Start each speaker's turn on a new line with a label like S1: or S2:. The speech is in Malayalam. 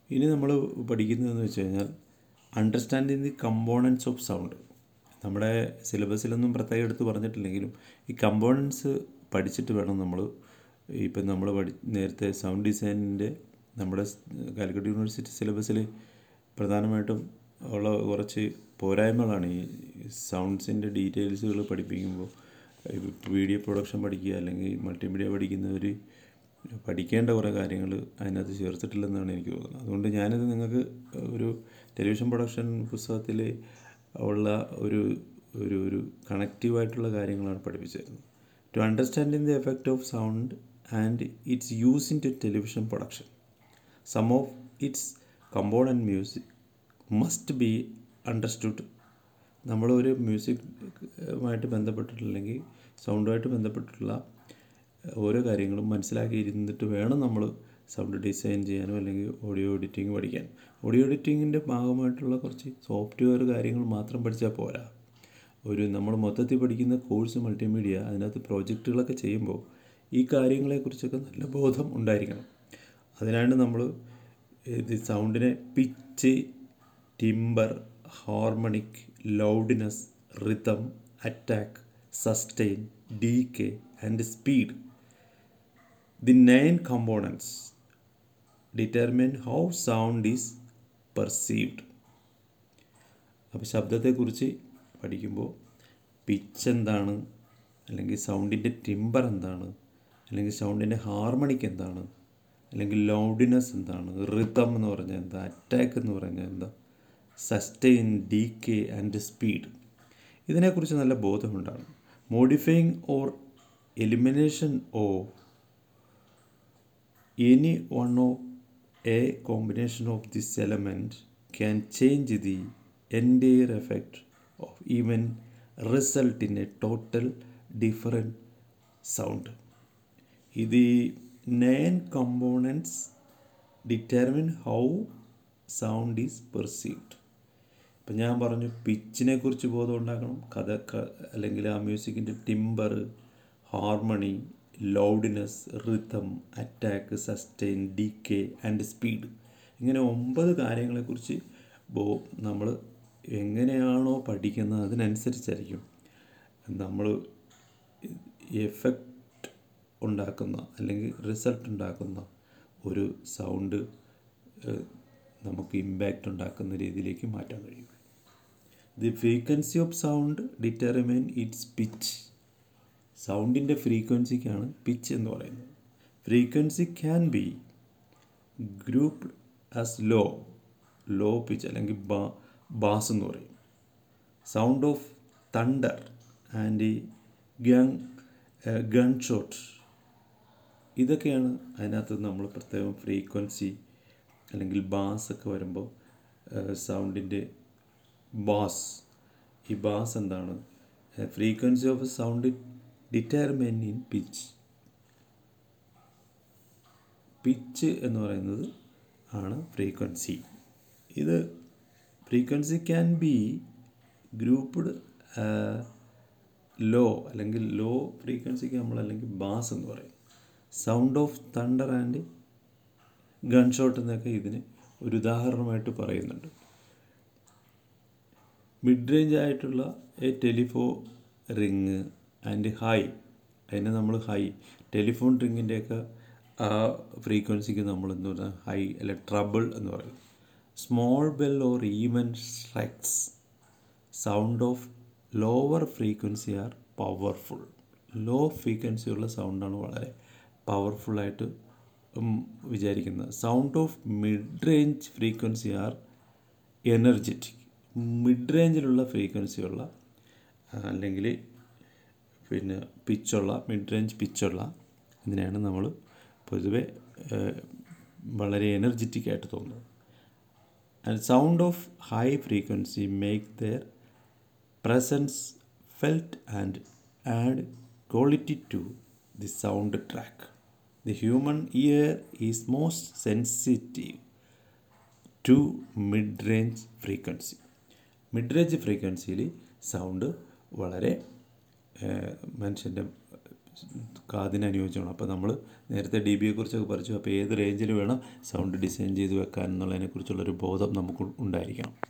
S1: ഇനി നമ്മൾ പഠിക്കുന്നതെന്ന് വെച്ച് കഴിഞ്ഞാൽ understanding the components of sound നമ്മുടെ സിലബസിലൊന്നും പ്രത്യേകം എടുത്ത് പറഞ്ഞിട്ടില്ലെങ്കിലും ഈ കമ്പോണൻസ് പഠിച്ചിട്ട് വേണം നമ്മൾ ഇപ്പം നമ്മൾ പഠി നേരത്തെ സൗണ്ട് ഡിസൈനിൻ്റെ നമ്മുടെ കാലിക്കറ്റ് യൂണിവേഴ്സിറ്റി സിലബസിൽ പ്രധാനമായിട്ടും ഉള്ള കുറച്ച് പോരായ്മകളാണ് ഈ സൗണ്ട്സിൻ്റെ ഡീറ്റെയിൽസുകൾ പഠിപ്പിക്കുമ്പോൾ വീഡിയോ പ്രൊഡക്ഷൻ പഠിക്കുക അല്ലെങ്കിൽ മൾട്ടിമീഡിയ പഠിക്കുന്നവർ പഠിക്കേണ്ട കുറേ കാര്യങ്ങൾ അതിനകത്ത് ചേർത്തിട്ടില്ലെന്നാണ് എനിക്ക് തോന്നുന്നത് അതുകൊണ്ട് ഞാനിത് നിങ്ങൾക്ക് ഒരു ടെലിവിഷൻ പ്രൊഡക്ഷൻ പുസ്തകത്തിൽ ഉള്ള ഒരു ഒരു ഒരു കണക്റ്റീവായിട്ടുള്ള കാര്യങ്ങളാണ് പഠിപ്പിച്ചു തരുന്നത് to understanding the effect of sound and its use in to television production some of its component music must be understood നമ്മളൊരു മ്യൂസിക്കുമായിട്ട് ബന്ധപ്പെട്ടിട്ടില്ലെങ്കിൽ സൗണ്ടുമായിട്ട് ബന്ധപ്പെട്ടിട്ടുള്ള ഓരോ കാര്യങ്ങളും മനസ്സിലാക്കി ഇരുന്നിട്ട് വേണം നമ്മൾ സൗണ്ട് ഡിസൈൻ ചെയ്യാനോ അല്ലെങ്കിൽ ഓഡിയോ എഡിറ്റിംഗ് പഠിക്കാൻ ഓഡിയോ എഡിറ്റിങ്ങിൻ്റെ ഭാഗമായിട്ടുള്ള കുറച്ച് സോഫ്റ്റ്വെയർ കാര്യങ്ങൾ മാത്രം പഠിച്ചാൽ പോരാ ഒരു നമ്മൾ മൊത്തത്തിൽ പഠിക്കുന്ന കോഴ്സ് മൾട്ടിമീഡിയ അതിനകത്ത് പ്രോജക്റ്റുകളൊക്കെ ചെയ്യുമ്പോൾ ഈ കാര്യങ്ങളെക്കുറിച്ചൊക്കെ നല്ല ബോധം ഉണ്ടായിരിക്കണം അതിനാണ് നമ്മൾ ഇത് സൗണ്ടിനെ pitch timbre harmonic loudness rhythm attack sustain decay and speed the nine components determine how sound is perceived അപ്പോൾ ശബ്ദത്തെക്കുറിച്ച് പഠിക്കുമ്പോൾ പിച്ച് എന്താണ് അല്ലെങ്കിൽ സൗണ്ടിൻ്റെ ടിമ്പർ എന്താണ് അല്ലെങ്കിൽ സൗണ്ടിൻ്റെ ഹാർമണിക്ക് എന്താണ് അല്ലെങ്കിൽ ലൗഡിനെസ് എന്താണ് റിതം എന്ന് പറഞ്ഞാൽ എന്താ അറ്റാക്ക് എന്ന് പറഞ്ഞാൽ എന്താ sustain decay and speed ഇതിനെക്കുറിച്ച് നല്ല ബോധമുണ്ടാണ് modifying or elimination of any one of a combination of this element can change the entire effect of even result in a total different sound ഇത് nine components determine how sound is perceived ഇപ്പം ഞാൻ പറഞ്ഞു പിച്ചിനെ കുറിച്ച് ബോധം ഉണ്ടാക്കണം കഥ അല്ലെങ്കിൽ ആ മ്യൂസിക്കിൻ്റെ timbre harmony loudness rhythm attack sustain decay and speed ഇങ്ങനെ ഒമ്പത് കാര്യങ്ങളെക്കുറിച്ച് ബോ നമ്മൾ എങ്ങനെയാണോ പഠിക്കുന്നത് അതിനനുസരിച്ചായിരിക്കും നമ്മൾ എഫക്റ്റ് ഉണ്ടാക്കുന്ന അല്ലെങ്കിൽ റിസൾട്ട് ഉണ്ടാക്കുന്ന ഒരു സൗണ്ട് നമുക്ക് ഇമ്പാക്റ്റ് ഉണ്ടാക്കുന്ന രീതിയിലേക്ക് മാറ്റാൻ കഴിയും the frequency of sound determine its pitch സൗണ്ടിൻ്റെ ഫ്രീക്വൻസിക്കാണ് പിച്ച് എന്ന് പറയുന്നത് frequency can be grouped as low low pitch അല്ലെങ്കിൽ ബാ ബാസ് എന്ന് പറയും sound of thunder and gun gun shot ഇതൊക്കെയാണ് അതിനകത്ത് നമ്മൾ പ്രത്യേകം ഫ്രീക്വൻസി അല്ലെങ്കിൽ ബാസ് ഒക്കെ വരുമ്പോൾ സൗണ്ടിൻ്റെ ബാസ് ഈ ബാസ് എന്താണ് frequency of sound determine in pitch pitch എന്ന് പറയുന്നത് ആണ് ഫ്രീക്വൻസി ഇത് frequency can be grouped low അല്ലെങ്കിൽ ലോ ഫ്രീക്വൻസിക്ക് നമ്മൾ അല്ലെങ്കിൽ ബാസ് എന്ന് പറയും sound of thunder and gun shot എന്നൊക്കെ ഇതിന് ഒരു ഉദാഹരണമായിട്ട് പറയുന്നുണ്ട് മിഡ് റേഞ്ച് ആയിട്ടുള്ള a telephone ring and high അതിനെ നമ്മൾ ഹൈ ടെലിഫോൺ റിങ്ങിൻ്റെയൊക്കെ ആ ഫ്രീക്വൻസിക്ക് നമ്മൾ എന്ന് പറഞ്ഞാൽ ഹൈ അല്ലെ ട്രബിൾ എന്ന് പറയും small bell or even strikes sound of lower frequency are powerful low frequency ഉള്ള സൗണ്ടാണ് വളരെ പവർഫുള്ളായിട്ട് വിചാരിക്കുന്നത് sound of mid range frequency are energetic mid റേഞ്ചിലുള്ള ഫ്രീക്വൻസിയുള്ള അല്ലെങ്കിൽ പിന്നെ പിച്ചുള്ള മിഡ് റേഞ്ച് പിച്ചുള്ള ഇതിനെയാണ് നമ്മൾ പൊതുവെ വളരെ എനർജറ്റിക് ആയിട്ട് തോന്നുന്നത് and sound of high frequency make their presence felt and add quality to the sound track. The human ear is most sensitive to mid-range frequency. Mid range ഫ്രീക്വൻസിയിൽ സൗണ്ട് വളരെ മനുഷ്യൻ്റെ കാതിന് അനുയോജ്യമാണ് അപ്പോൾ നമ്മൾ നേരത്തെ ഡി ബിയെ കുറിച്ചൊക്കെ പഠിച്ചു അപ്പോൾ ഏത് റേഞ്ചിൽ വേണം സൗണ്ട് ഡിസൈൻ ചെയ്ത് വെക്കാൻ എന്നുള്ളതിനെ കുറിച്ചുള്ളൊരു ബോധം നമുക്ക് ഉണ്ടായിരിക്കണം